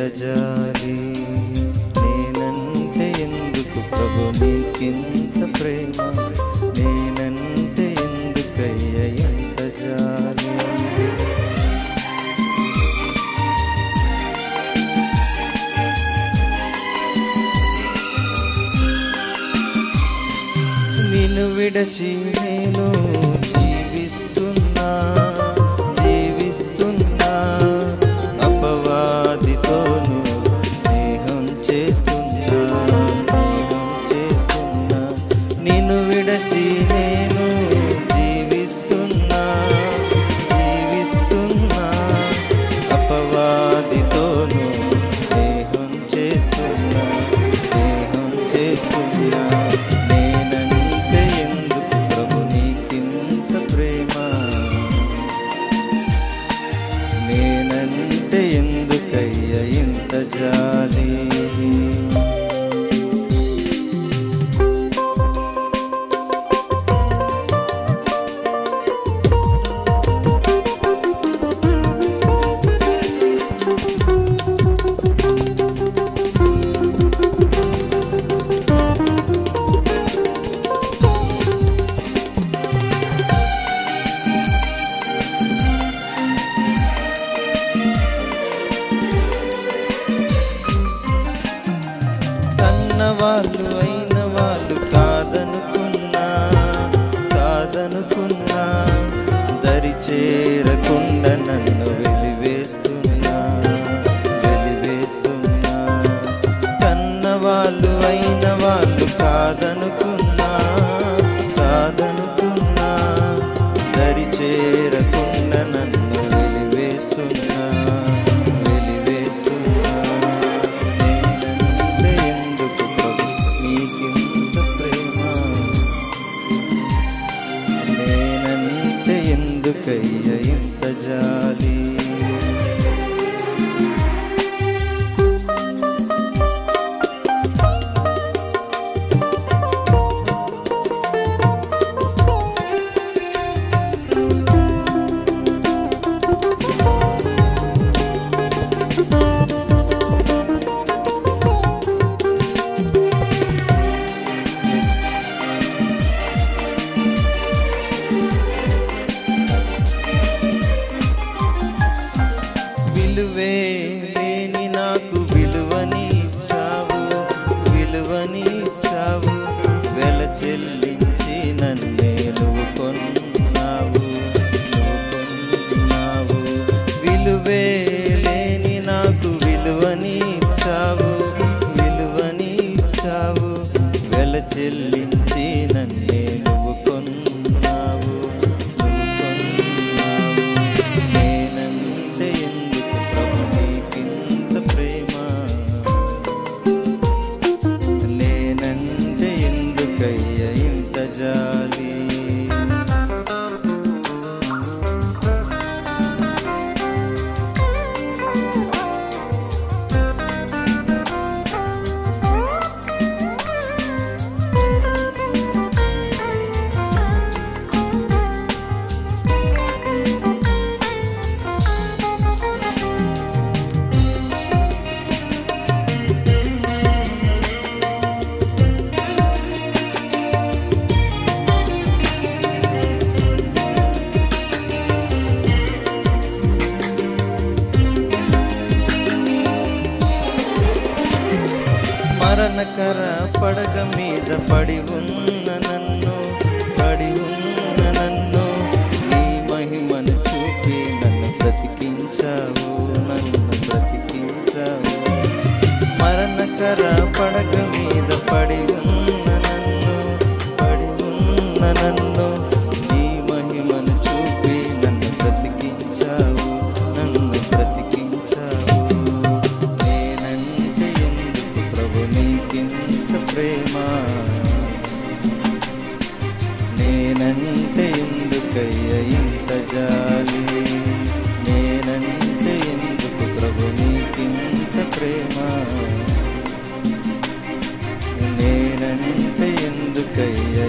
జాలి నేనంటే ఎందుకు ప్రభు నీకింత ప్రేమ నేనంటే ఎందుకయ్య ఎంత జాలి నిన్ను విడచి నేను జీవిస్తున్నా జీవిస్తున్నా అపవాదితోను స్నేహం చేస్తున్నా స్నేహం చేస్తున్నా నిన్ను విడచి నేను జీవిస్తున్నా జీవిస్తున్నా అపవాదితోను స్నేహం చేస్తున్నా స్నేహం చేస్తున్నా నేనంటే ఎందుకు ప్రభు నీకింత ప్రేమ నేనంటే ఎందుకయ్య ఇంత జాలి కన్న వాళ్ళు అయిన వాళ్ళు కాదనుకున్నా కాదనుకున్నా దరి చేరకుండా నన్ను వెలివేస్తున్నా వెలివేస్తున్నా కన్న వాళ్ళు అయిన వాళ్ళు కాదనుకున్నా కాదనుకున్నా దరి చేరకుండా నన్ను వెలివేస్తున్నా వెలివేస్తున్నా నేనంటే ఎందుకు ప్రభు నీకింత ప్రేమ నేనంటే ఎందుకయ్య ఇంత జాలి విలువే లేని నాకు విలువని ఇచ్చావు విలువని ఇచ్చావు వెల చెల్లించి నన్నే నువ్వు కొన్నావు నువ్వు కొన్నావు విలువే లేని నాకు విలువని ఇచ్చావు విలువని ఇచ్చావు వెల చెల్లించి నన్నే నువ్వు కొన్నావు నువ్వు కొన్నావు నేనంటే ఎందుకు ప్రభు నీకింత ప్రేమ నేనంటే ఎందుకయ్య ఇంత జాలి మరణకర పడగ మీద పడి ఉన్న నన్ను పడి ఉన్న నన్ను నీ మహిమను చూపి నన్ను బ్రతికించావు నన్ను బ్రతికించావు మరణకర పడగ మీద పడి ఉన్న నన్ను పడి ఉన్న నన్ను నీ మహిమను చూపి నన్ను బ్రతికించావు నన్ను బ్రతికించావు నేనంటే ఎందుకు ప్రభు నీకింత ప్రేమ నేనంటే ఎందుకయ్య ఇంత జాలి నేనంటే ఎందుకు ప్రభు నీకింత ప్రేమ నేనంటే ఎందుకయ్య